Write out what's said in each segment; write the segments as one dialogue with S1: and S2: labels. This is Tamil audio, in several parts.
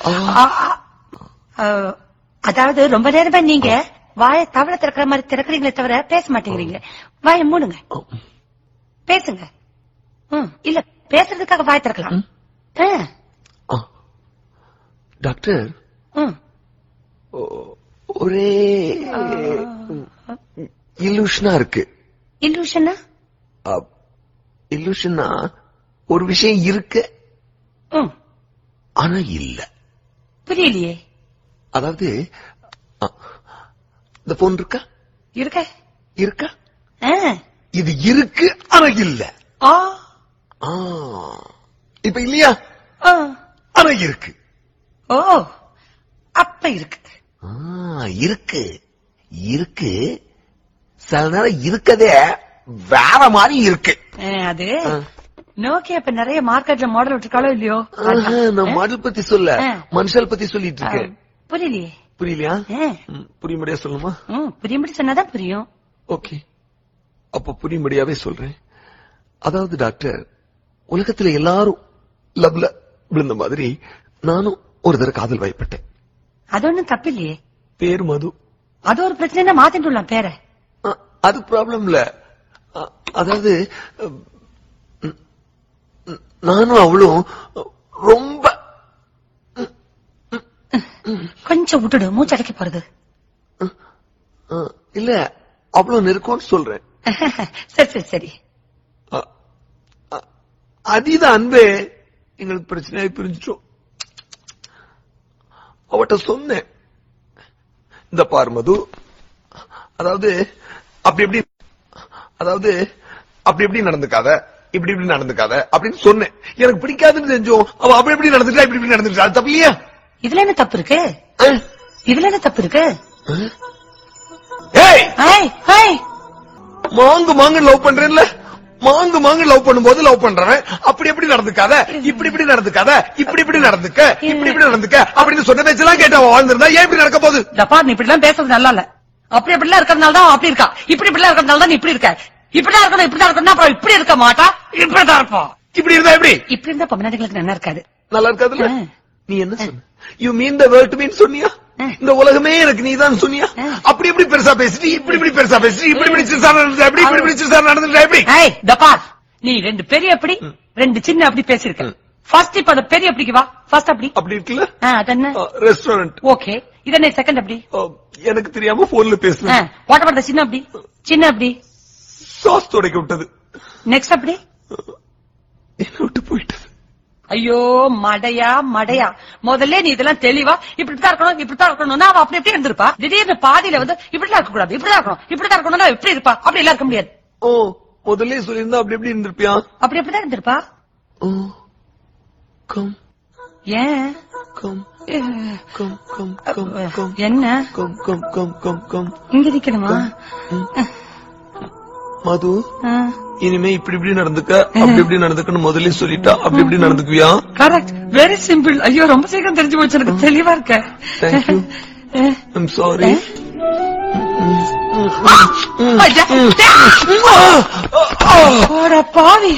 S1: ஆ, ஆ, அதாவது ரொம்ப நேரமா நீங்க வாயை தவளை திறக்கிற மாதிரி திறக்கிறீங்களே தவிர பேச மாட்டேங்கிறீங்க வாயை மூடுங்க பேசுங்க ம், இல்ல பேசுறதுக்காக வாய் திறக்கலாம் ஆ,
S2: ஆ. டாக்டர்
S1: ம்.
S2: ஒ- ஒரே இல்லூஷனா இருக்கு
S1: இல்லூஷனா
S2: இல்லூஷனா ஒரு விஷயம் இருக்கு
S1: ம்,
S2: ஆனா இல்ல
S1: புரியலையே
S2: அதாவது ஆ, இந்த போன் இருக்கா
S1: இருக்க
S2: இருக்கா
S1: ஆ,
S2: இது இருக்கு ஆனா இல்ல
S1: ஆ,
S2: ஆ. இப்ப இல்லையா
S1: ஆ.
S2: ஆனா இருக்கு
S1: ஓ அப்ப இருக்கு
S2: ஆ, இருக்கு இருக்கு சில நேரம் இருக்கதே வேற மாதிரி இருக்கு
S1: ஆ, அது
S2: ஆ.
S1: நோக்கியா இப்ப நிறைய மார்க்கெட்ல மாடல் விட்டுருக்காளோ இல்லையோ
S2: ஆஹா, நான் மாடல் பத்தி சொல்ல
S1: ஆ.
S2: மனுஷால் பத்தி சொல்லிட்டு
S1: ஆ,
S2: இருக்கேன்
S1: புரியலையே
S2: புரியலையா
S1: ஆ,
S2: ம், புரியும்படியா சொல்லுமா
S1: ம், புரியும்படி சொன்னாதான் புரியும்
S2: ஓகே அப்ப புரியும்படியாவே சொல்றேன் அதாவது டாக்டர் உலகத்துல எல்லாரும் லவ்ல விழுந்த மாதிரி நானும் ஒரு தடவை காதல் வயப்பட்டேன்
S1: அது ஒண்ணும் தப்பு இல்லையே
S2: பேர் மது
S1: அது ஒரு பிரச்சனை மாத்திட்டு விடலாம் பேரை
S2: அ, அது ப்ராப்ளம் இல்ல அ, அதாவது ம், ம், நானும் அவளும் ரொம்ப
S1: கொஞ்சம் விட்டுடு மூச்சடைக்க போறது
S2: அ, இல்ல அவ்வளவு நெருக்கம்னு சொல்றேன்
S1: சரி சரி சரி
S2: அ, அ, அதீத அன்பே எங்களுக்கு பிரச்சனையாய் பிரிஞ்சிட்டோம் அவட்ட சொன்னேன் இந்த பார் மது அதாவது அப்படி எப்படி அதாவது அப்படி எப்படி நடந்துக்காத இப்படி இப்படி நடந்துக்காத அப்படின்னு சொன்னேன் எனக்கு பிடிக்காதுன்னு தெரிஞ்சும் அவ அப்படி எப்படி நடந்துட்டா இப்படி இப்படி நடந்துட்டா அது தப்பு இல்லையா
S1: இதுல என்ன தப்பு இருக்கு
S2: ஆ?
S1: இதுல என்ன தப்பு இருக்கு
S2: ஏய்
S1: ஹாய் ஹாய்
S2: மாங்கு மாங்கு லவ் பண்றேன்ல மாங்கு மாங்கு லவ் பண்ணும்போது லவ் பண்றவன் அப்படி எப்படி நடந்துக்காத இப்படி இப்படி நடந்துக்காத இப்படி இப்படி நடந்துக்க இப்படி இப்படி நடந்துக்க அப்படின்னு சொன்ன பேச்செல்லாம் கேட்டு அவன் வாழ்ந்திருந்தா ஏன் இப்படி நடக்க போகுது
S1: டப்பா நீ இப்படி எல்லாம் பேசுறது நல்லா இல்ல அப்படி இப்படி எல்லாம் இருக்கிறதுனால தான் அவன் அப்படி இருக்கா இப்படி இப்படி எல்லாம் இருக்கிறதுனால தான் நீ இப்படி இருக்க இப்படிதான் இருக்கணும் இப்படிதான் இருக்கணும் அப்புறம் இப்படி இருக்க மாட்டா இப்படிதான் இருப்பான்
S2: இப்படி இருந்தா எப்படி
S1: இப்படி இருந்தா பொம்மநாட்டிகளுக்கு நல்லா இருக்காது
S2: நல்லா இருக்காதுல்ல
S1: ஆ.
S2: நீ என்ன சொன்ன you mean the world to mean சொன்னியா
S1: ஆ.
S2: இந்த உலகமே எனக்கு நீ தான் சொன்னியா
S1: ஆ.
S2: அப்படி இப்படி பெருசா பேசிட்டு இப்படி இப்படி பெருசா பேசிட்டு இப்படி இப்படி சிறுசா நடந்துட்டா எப்படி இப்படி இப்படி சிறுசா நடந்துட்டா எப்படி
S1: ஏய் டப்பா நீ ரெண்டு பெரிய அப்படி ரெண்டு சின்ன அப்படி பேசிருக்க
S2: ம்.
S1: ஃபர்ஸ்ட் இப்ப அந்த பெரிய அப்படிக்கு வா ஃபர்ஸ்ட் அப்படி
S2: அப்படி இருக்குல்ல
S1: ஆ, அது என்ன
S2: ரெஸ்டாரண்ட்
S1: ஓகே இது என்ன செகண்ட் அப்படி
S2: எனக்கு தெரியாம போன்ல பேசுனேன்
S1: வாட் அபவுட் சின்ன அப்படி சின்ன அப்படி
S2: சாஸ் துடைக்க விட்டது
S1: நெக்ஸ்ட் அப்படி
S2: என்ன விட்டு போயிட்டது
S1: ஐயோ மடையா மடையா முதல்ல நீ இதெல்லாம் தெளிவா இப்படித்தான் இருக்கணும் இப்படித்தான் இருக்கணும்னா அவ அப்படி எப்படி இருந்திருப்பா திடீர்னு பாதியில வந்து இப்படிலாம் இருக்க கூடாது இப்படிதான் இருக்கணும் இப்படிதான் இருக்கணும்னா எப்படி இருப்பா அப்படி எல்லாம் இருக்க முடியாது
S2: ஓ முதல்ல சொல்லியிருந்தா அப்படி எப்படி இருந்திருப்பியா
S1: அப்படி எப்படிதான் இருந்திருப்பா
S2: ஓ கம்
S1: ஏன்
S2: கம்
S1: அஹ்,
S2: கம் கம் கம் கம்
S1: என்ன
S2: come come come come come
S1: இங்க நிக்கணுமா
S2: மது
S1: அஹ்,
S2: இனிமே இப்படி இப்படி நடந்துக்க அப்படி இப்படி நடந்துக்கன்னு முதல்ல சொல்லிட்டா அப்படி இப்படி நடந்துக்குவியா
S1: கரெக்ட் வெரி சிம்பிள் ஐயோ ரொம்ப சீக்கிரம் தெரிஞ்சு போச்சு எனக்கு தெளிவா இருக்க
S2: Thank you.
S1: Ah,
S2: I'm sorry
S1: ஐயா, போடா பாவி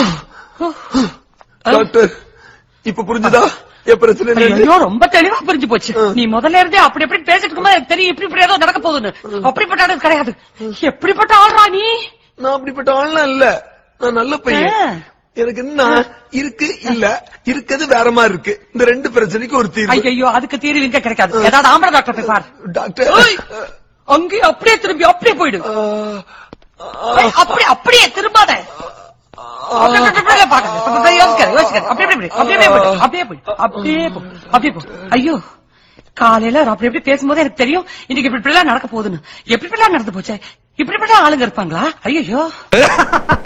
S2: டாக்டர் இப்ப புரிஞ்சுதா என் பிரச்சனை என்னன்னு?
S1: ஐயோ ரொம்ப தெளிவா புரிஞ்சு போச்சு நீ முதல்ல இருந்தே அப்படி எப்படி பேசிட்டு இருக்கும்போது எனக்கு தெரியும் இப்படி இப்படி ஏதோ நடக்க போகுதுன்னு அப்படிப்பட்ட ஆளு கிடையாது எப்படிப்பட்ட ஆள்ரா நீ
S2: நான் அப்படிப்பட்ட ஆள்லாம் இல்ல நான் நல்ல பையன்
S1: ஆ.
S2: எனக்கு என்ன இருக்கு இல்ல இருக்கிறது வேற மாதிரி இருக்கு இந்த ரெண்டு பிரச்சனைக்கு ஒரு தீர்வு
S1: ஐயோ அதுக்கு தீர்வு இங்க கிடைக்காது ஏதாவது ஆம்பளை டாக்டர் போய் பாரு
S2: டாக்டர்
S1: ஏய், அங்கேயே அப்படியே திரும்பி அப்படியே போயிடு
S2: ஆ,
S1: ஏய், அப்படியே அப்படியே திரும்பாத அப்படியே, அப்படியே, அப்படியே பார்க்காத. அப்படியே, அப்படியே யோசிக்காத, யோசிக்காத. அப்படியே, அப்படியே, அப்படியே, அப்படியே போயிடு. அப்படியே போயிடு. அப்படியே போ. அப்படியே போ. ஐயோ காலையில அவர் அப்படி எப்படி பேசும்போது எனக்கு தெரியும் இன்னைக்கு இப்படி இப்படி எல்லாம் நடக்க போகுதுன்னு எப்படி இப்படி எல்லாம் நடந்து போச்சே இப்படி இப்படி எல்லாம் ஆளுங்க இருப்பாங்களா ஐயோ